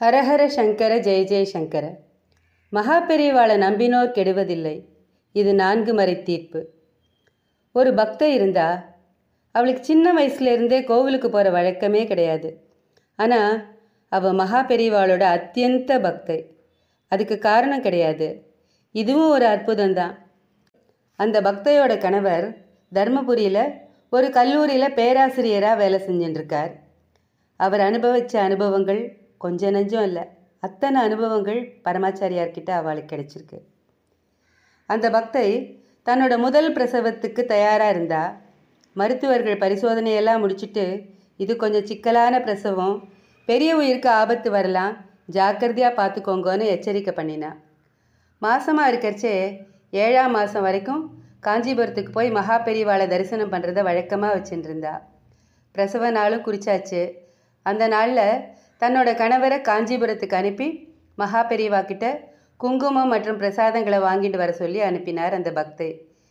ஹரஹர சங்கர ஜெய ஜெய சங்கர மகா பெரியவாளை நம்பினோர் கெடுவதில்லை இது நான்கு மறை தீர்ப்பு ஒரு பக்தை இருந்தா அவளுக்கு சின்ன வயசுல இருந்தே கோவிலுக்கு போகிற வழக்கமே கிடையாது ஆனால் அவள் மகா பெரியவாளோட அத்தியந்த பக்தை அதுக்கு காரணம் கிடையாது இதுவும் ஒரு அற்புதம்தான் அந்த பக்தையோட கணவர் தர்மபுரியில் ஒரு கல்லூரியில் பேராசிரியராக வேலை செஞ்சுட்டுருக்கார் அவர் அனுபவித்த அனுபவங்கள் கொஞ்ச நெஞ்சம் இல்லை அத்தனை அனுபவங்கள் பரமாச்சாரியார்கிட்ட அவளுக்கு கிடைச்சிருக்கு அந்த பக்தை தன்னோட முதல் பிரசவத்துக்கு தயாராக இருந்தா மருத்துவர்கள் பரிசோதனையெல்லாம் முடிச்சுட்டு இது கொஞ்சம் சிக்கலான பிரசவம் பெரிய உயிருக்கு ஆபத்து வரலாம் ஜாக்கிரதையாக பார்த்துக்கோங்கன்னு எச்சரிக்கை பண்ணினா மாசமாக இருக்கிறச்சே ஏழாம் மாதம் வரைக்கும் காஞ்சிபுரத்துக்கு போய் மகா பெரியவாளை தரிசனம் பண்ணுறத வழக்கமாக வச்சுட்டு இருந்தா பிரசவ நாளும் குறிச்சாச்சு அந்த நாளில் தன்னோட கணவரை காஞ்சிபுரத்துக்கு அனுப்பி மகா பெரியவா கிட்ட குங்குமம் மற்றும் பிரசாதங்களை வாங்கிட்டு வர சொல்லி அனுப்பினார் அந்த பக்தை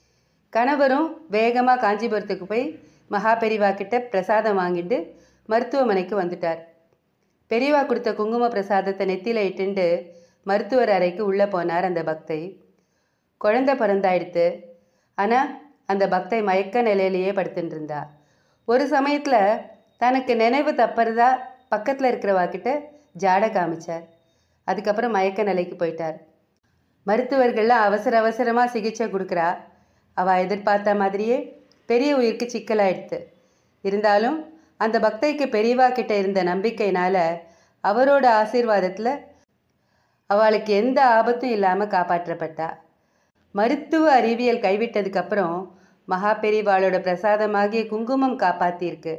கணவரும் வேகமாக காஞ்சிபுரத்துக்கு போய் மகா பெரியவா கிட்ட பிரசாதம் வாங்கிட்டு மருத்துவமனைக்கு வந்துட்டார் பெரியவா கொடுத்த குங்கும பிரசாதத்தை நெத்தியில் இட்டுண்டு மருத்துவர் அறைக்கு உள்ளே போனார் அந்த பக்தை குழந்தை பிறந்தாயிடுத்து ஆனால் அந்த பக்தை மயக்க நிலையிலேயே படுத்துட்டு இருந்தா ஒரு சமயத்தில் தனக்கு நினைவு தப்புறதா பக்கத்தில் இருக்கிறவா கிட்ட ஜாடை காமிச்சார் அதுக்கப்புறம் மயக்க நிலைக்கு போயிட்டார் மருத்துவர்கள்லாம் அவசர அவசரமாக சிகிச்சை கொடுக்குறா அவள் எதிர்பார்த்த மாதிரியே பெரிய உயிருக்கு சிக்கலாயிடுத்து இருந்தாலும் அந்த பக்தைக்கு பெரியவா கிட்ட இருந்த நம்பிக்கையினால அவரோட ஆசீர்வாதத்தில் அவளுக்கு எந்த ஆபத்தும் இல்லாமல் காப்பாற்றப்பட்டா மருத்துவ அறிவியல் கைவிட்டதுக்கப்புறம் மகா பெரிவாளோட பிரசாதமாகிய குங்குமம் காப்பாத்தியிருக்கு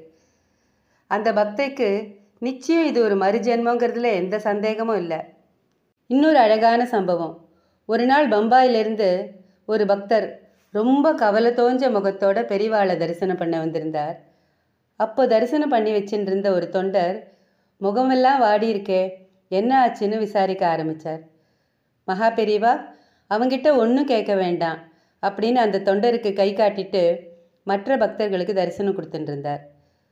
அந்த பக்தைக்கு நிச்சயம் இது ஒரு மறுஜென்மங்கிறதுல எந்த சந்தேகமும் இல்லை இன்னொரு அழகான சம்பவம் ஒரு நாள் பம்பாயிலிருந்து ஒரு பக்தர் ரொம்ப கவலை தோஞ்ச முகத்தோட பெரிவாளை தரிசனம் பண்ண வந்திருந்தார் அப்போ தரிசனம் பண்ணி வச்சுட்டு இருந்த ஒரு தொண்டர் முகமெல்லாம் வாடி இருக்கே என்ன ஆச்சுன்னு விசாரிக்க ஆரம்பித்தார் மகா பெரியவா அவங்கிட்ட ஒன்றும் கேட்க வேண்டாம் அப்படின்னு அந்த தொண்டருக்கு கை காட்டிட்டு மற்ற பக்தர்களுக்கு தரிசனம் கொடுத்துட்டு இருந்தார்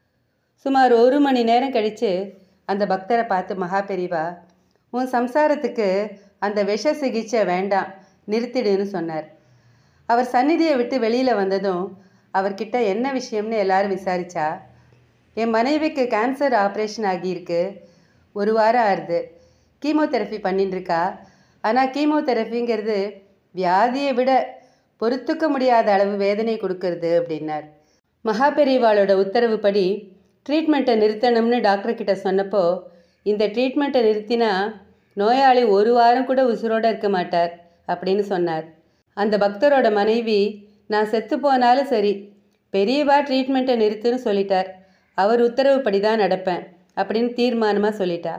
சுமார் ஒரு மணி நேரம் கழித்து அந்த பக்தரை பார்த்து மகா பெரியவா உன் சம்சாரத்துக்கு அந்த விஷ சிகிச்சை வேண்டாம் நிறுத்திடுன்னு சொன்னார் அவர் சந்நிதியை விட்டு வெளியில் வந்ததும் அவர்கிட்ட என்ன விஷயம்னு எல்லாரும் விசாரிச்சா என் மனைவிக்கு கேன்சர் ஆப்ரேஷன் ஆகியிருக்கு ஒரு வாரம் ஆறுது கீமோதெரப்பி பண்ணிட்டு இருக்கா ஆனால் கீமோதெரப்பிங்கிறது வியாதியை விட பொறுத்துக்க முடியாத அளவு வேதனை கொடுக்கறது அப்படின்னார் மகா பெரியவாளோட உத்தரவுப்படி ட்ரீட்மெண்ட்டை நிறுத்தணும்னு டாக்டர் கிட்ட சொன்னப்போ இந்த ட்ரீட்மெண்ட்டை நிறுத்தினா நோயாளி ஒரு வாரம் கூட உசுரோட இருக்க மாட்டார் அப்படின்னு சொன்னார் அந்த பக்தரோட மனைவி நான் செத்து போனாலும் சரி பெரியவா ட்ரீட்மெண்ட்டை நிறுத்துன்னு சொல்லிட்டார் அவர் உத்தரவுப்படி தான் நடப்பேன் அப்படின்னு தீர்மானமாக சொல்லிட்டா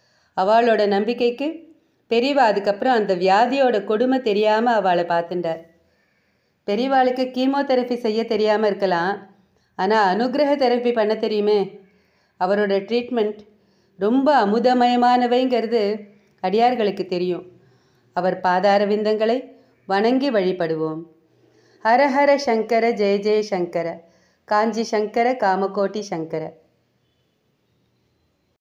அவளோட நம்பிக்கைக்கு பெரியவா அதுக்கப்புறம் அந்த வியாதியோட கொடுமை தெரியாமல் அவளை பார்த்துட்டார் பெரியவாளுக்கு கீமோதெரப்பி செய்ய தெரியாமல் இருக்கலாம் ஆனால் அனுகிரக தெரப்பி பண்ண தெரியுமே அவரோட ட்ரீட்மெண்ட் ரொம்ப அமுதமயமானவைங்கிறது அடியார்களுக்கு தெரியும் அவர் பாதார விந்தங்களை வணங்கி வழிபடுவோம் ஹரஹர சங்கர ஜெய ஜெய சங்கர காஞ்சி சங்கர காமகோட்டி சங்கர